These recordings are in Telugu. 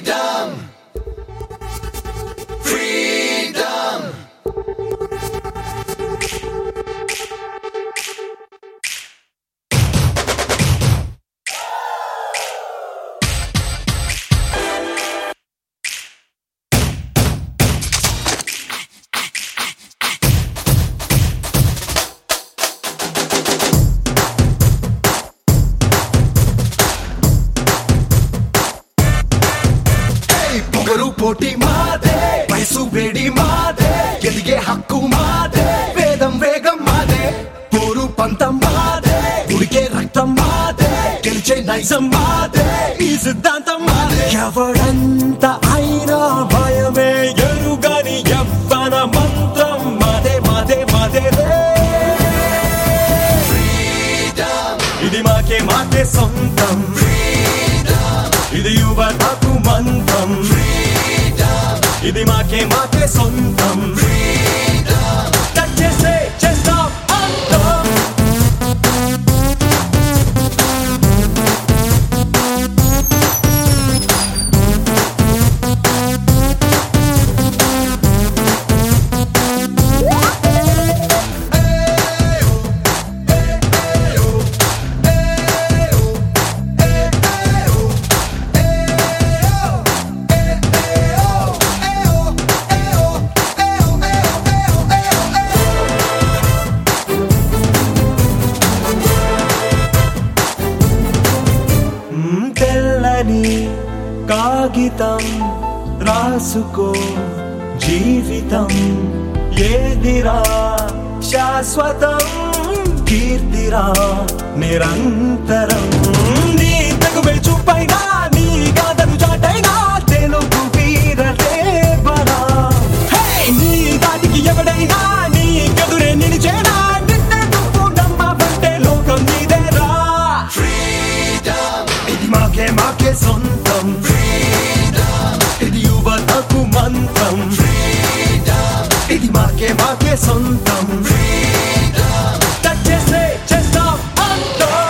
Freedom. Freedom. ఏయ్, పొగరు పోటీ మాదే వయసు వేడి మాదే ఎదిగే హక్కు మాదే వేదం వేగం మాదే పోరు పంతం మాదే ఉడికే రక్తం మాదే గెలిచే నైజం మాదే ఈ సిద్ధాంతం మాదే ఎవడంత అయినా భయమే ఎరుగని ఎవ్వన మంత్రం మాదే మాదే మాదే రే ఇది మాకే మాకే సొంతం ఇది యువతకు మంత్రం ఇది మాకే మాకే సొంతం టచ్ చేసే చేస్తాం అంతం మ్, తెల్లని కాగితం రాసుకో జీవితం ఏదిరా శాశ్వతం కీర్తిరా నిరంతరం నీ తగువే చూపైనా నీ గాథను చాటైనా తెలుగు వీరలేవరా హే! నీ దాటికి ఎవడైనా నీ కదురే నిలిచేనా నిన్నే నువ్వు నమ్మవంటే లోకం నీదేరా ఇది మాకే మాకే సొంతం ఇది యువతకు మంత్రం ఇది మాకే మాకే సొంతం టచ్ చేస్తే చేస్తాం అంతం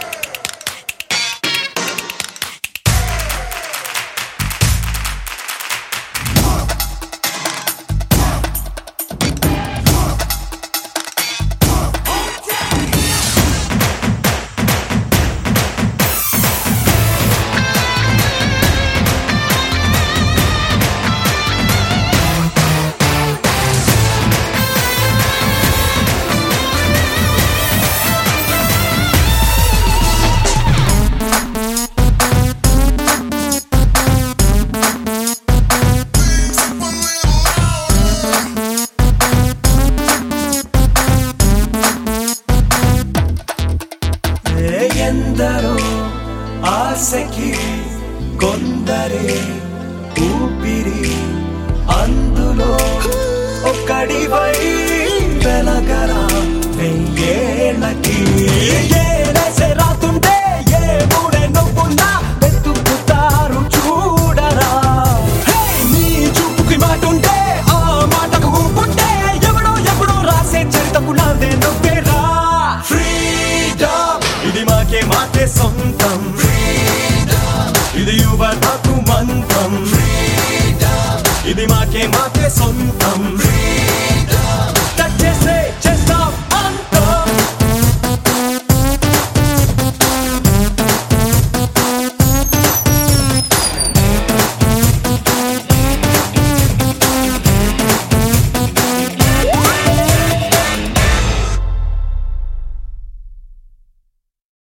ఏ ఎందరో ఆశకి కొందరే ఊపిరి అందులో ఒక్కడివై వెలగరా వెయ్యేళ్ళకి ఏ రాసే రాతుంటే ఏ మూడే నవ్వున్నా వెతుకుతారు చూడరా హే! నీ చూపుకి మాటుంటే ఆ మాటకు ఊపుంటే ఎవడో ఎవడో రాసే చరితకు నాదే నవ్వేరా ఫ్రీడమ్ ఇది మాకే మాకే సొంతం ఇది యువతకు మంత్రం ఇది మాకే మాకే సొంతం